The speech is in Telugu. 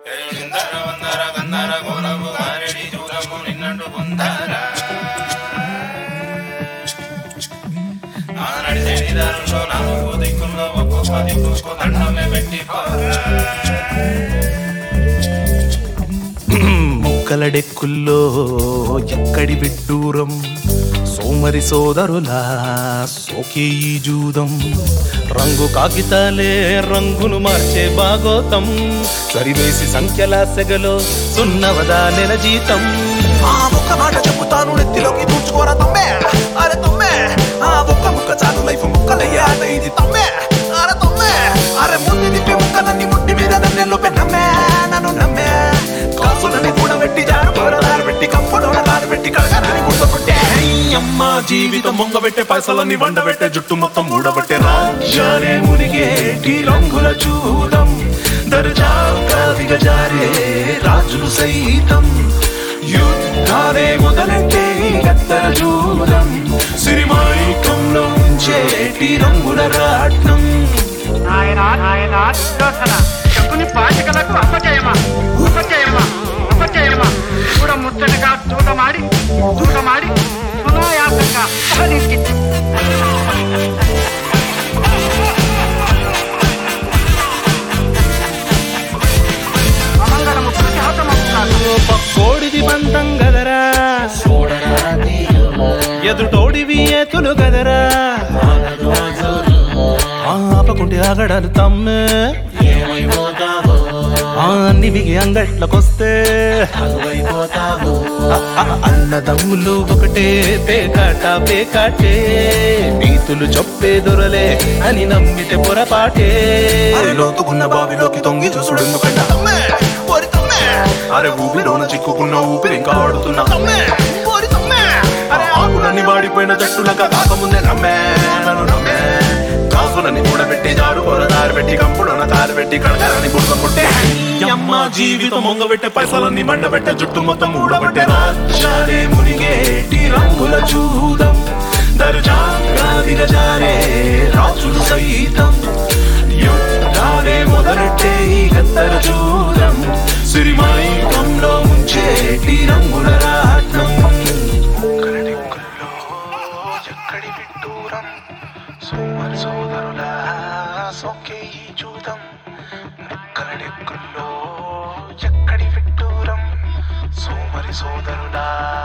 ఇందర వందర గంధర గోలము గారడి చూడము నిన్నట్టు పొందర ఆనడి శనిదారులో నాలుగు దిక్కుల్లో ఒక్కొక్క దిక్కు దండమే పెట్టి పోరా ముక్కలడెక్కుల్లో ఎక్కడి విడ్డూరం సోమరి సోదరులా సోకే ఈ జూదం రంగు కాగితాలే రంగును మార్చే భాగోతం సరివేసి సంఖ్యల సెగలో సున్నవదా నెల జీతం ఆ ఒక్క మాట చెప్పుతాను నెత్తిలోకి దూచుకోరా తమ్మే అరే తమ్మే ఆ ఒక్క ముక్క చాలు లైఫ్ ముక్కలయ్యాట ఇది తమ్మే అరే తమ్మే అరే ముందు తిప్పి ముక్కలన్నీ ముట్టి మీద నన్నెల్లో పెన్నమ్మే నన్ను నమ్మే కాసులని కూడబెట్టి జారు కూరదారు పెట్టి కంపడోడ దారి పెట్టి కడగరాని గుర్తుకుంటే అమ్మ జీవితం మొంగబెట్టే పైసలన్నీ వండబెట్టే జుట్టు మొత్తం ఊడబెట్టే రాజ్యాలే మునిగేటి రంగుల చూడం దర్జాగా దిగజారే రాజులు సైతం యుద్ధాలే మొదలెట్టే ఈ గత్తర జూదం సిరిమాయికంలో ఉంచేటి రంగుల రాట్నం ఆయన ఆయన ఆలోచన శకుని పాచికలకు అపజయమా ఉపజయమా ఉపజయమా చూడ ముచ్చటగా దూటమాడి దూటమాడి సునాయాసంగా సాధించింది అమంగళము ప్రతిహతమవుతాను పక్కోడిది బంధం గదరా ఎదుటోడివి ఏతులు గదరా ఆపకుంటే ఆగడాలు తమ్మే ఆ నివిగి అంగట్లకొస్తే ఆ, ఆ, అన్నదమ్ములు ఒకటే పేకాట పేకాటే నీతులు చొప్పే దొరలే అని నమ్మితే పొరపాటే అరే లోతుకున్న బావిలోకి తొంగి చూసుడు ఎందుకంట తమ్మే ఓరి తమ్మే అరే ఊపిలోన చిక్కుకున్న ఊపిరి ఇంకా ఆడుతున్నా తమ్మే ఓరి తమ్మే అరే ఆకులన్నీ వాడిపోయిన జట్టులక కాకముందే నమ్మే నన్ను నమ్మే కాసులని కూడబెట్టి జాడు కూరదారి పెట్టి కంపుడన తారి పెట్టి కడగరని బుర్రం పుట్టే అమ్మ జీవితం మొంగబెట్టే పైసలన్నీ మండబెట్టే జుట్టు మొత్తం ఊడబెట్టే రాజ్యాలే మునిగేటి రంగుల చూదం దర్జాగా దిగజారే రాజులు సైతం యుద్ధాలే మొదలెట్టే ఈ గత్తర చూడం సిరిమాయికంలో ముంచేటి రంగుల రాట్నం ఎక్కడి విడ్డూరం సోమరి సోదరులా సొక్కే ఈ చూదం ముక్కలడెక్కుల్లో ఎక్కడి విడ్డూరం సోమరి సోదరులా